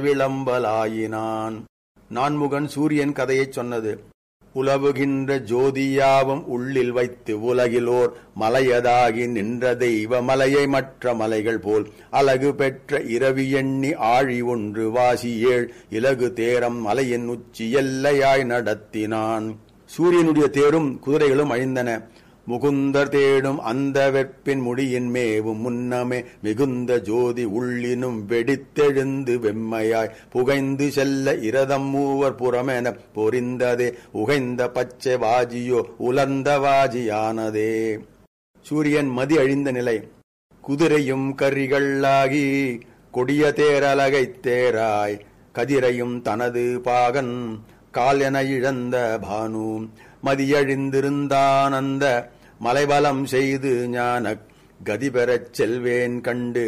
விளம்பலாயினான் நான்முகன் சூரியன் கதையைச் சொன்னது உலவுகின்ற ஜோதியாவும் உள்ளில் வைத்து உலகிலோர் மலையதாகி நின்ற தெய்வ மலையை மற்ற மலைகள் போல் அழகு பெற்ற இரவி எண்ணி ஆழி ஒன்று வாசி ஏழ் இலகு தேரம் மலையின் உச்சி எல்லையாய் நடத்தினான் சூரியனுடைய தேரும் குதிரைகளும் அழிந்தன முகுந்தர் தேடும் அந்த வெற்பின் முடியின் மேவும் முன்னமே மிகுந்த ஜோதி உள்ளினும் வெடித்தெழுந்து வெம்மையாய் புகைந்து செல்ல இரதம் மூவர் புறமென பொரிந்ததே உகைந்த பச்சை வாஜியோ உலர்ந்த வாஜியானதே சூரியன் மதி அழிந்த நிலை குதிரையும் கரிகளாகி கொடிய தேரலகைத் தேராய் கதிரையும் தனது பாகன் கால் என இழந்த பானு மதியழிந்திருந்தான் அந்த மலைபலம் செய்து ஞான கதி பெறச் செல்வேன் கண்டு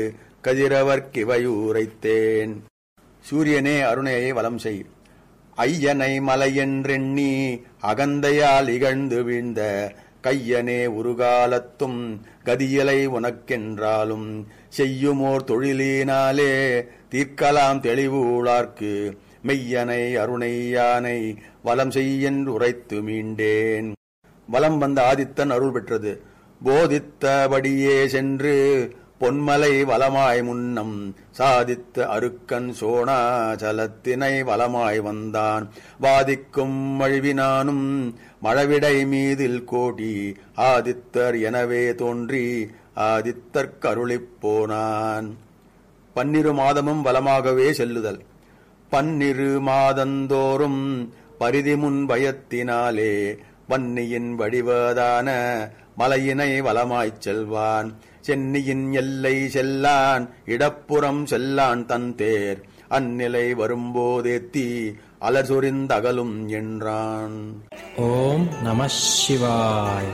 கதிரவர்க்கிவையூரைத்தேன் சூரியனே அருணையை வலம் செய் ஐயனை மலையென்றெண்ணி அகந்தையால் இகழ்ந்து வீழ்ந்த கையனே உருகாலத்தும் கதியலை உனக்கென்றாலும் செய்யுமோர் தொழிலினாலே தீர்க்கலாம் தெளிவூளார்க்கு மெய்யனை அருணையானை வலம் செய்யென்று உரைத்து மீண்டேன் வலம் வந்த ஆதித்தன் அருள் பெற்றது போதித்தபடியே சென்று பொன்மலை வலமாய் முன்னம் சாதித்த அருக்கன் சோணாச்சலத்தினை வலமாய் வந்தான் வாதிக்கும் அழிவினானும் மழவிடை மீதில் கோடி ஆதித்தர் எனவே தோன்றி ஆதித்தற்கருளிப் போனான் பன்னிரு மாதமும் வலமாகவே செல்லுதல் பன்னிரு மாதந்தோறும் பரிதி முன் பயத்தினாலே வன்னியின் வடிவதான மலையினை வலமாய்ச் செல்வான் சென்னியின் எல்லை செல்லான் இடப்புறம் செல்லான் தன் தேர் அந்நிலை வரும்போதேத்தி அலர் சொரிந்தகலும் என்றான் ஓம் நம சிவாய்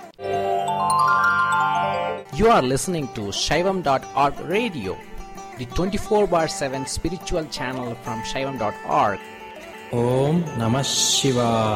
You are listening to Shaivam.org radio, the 24 bar 7 spiritual channel from Shaivam.org. ஓம் நம சிவாய்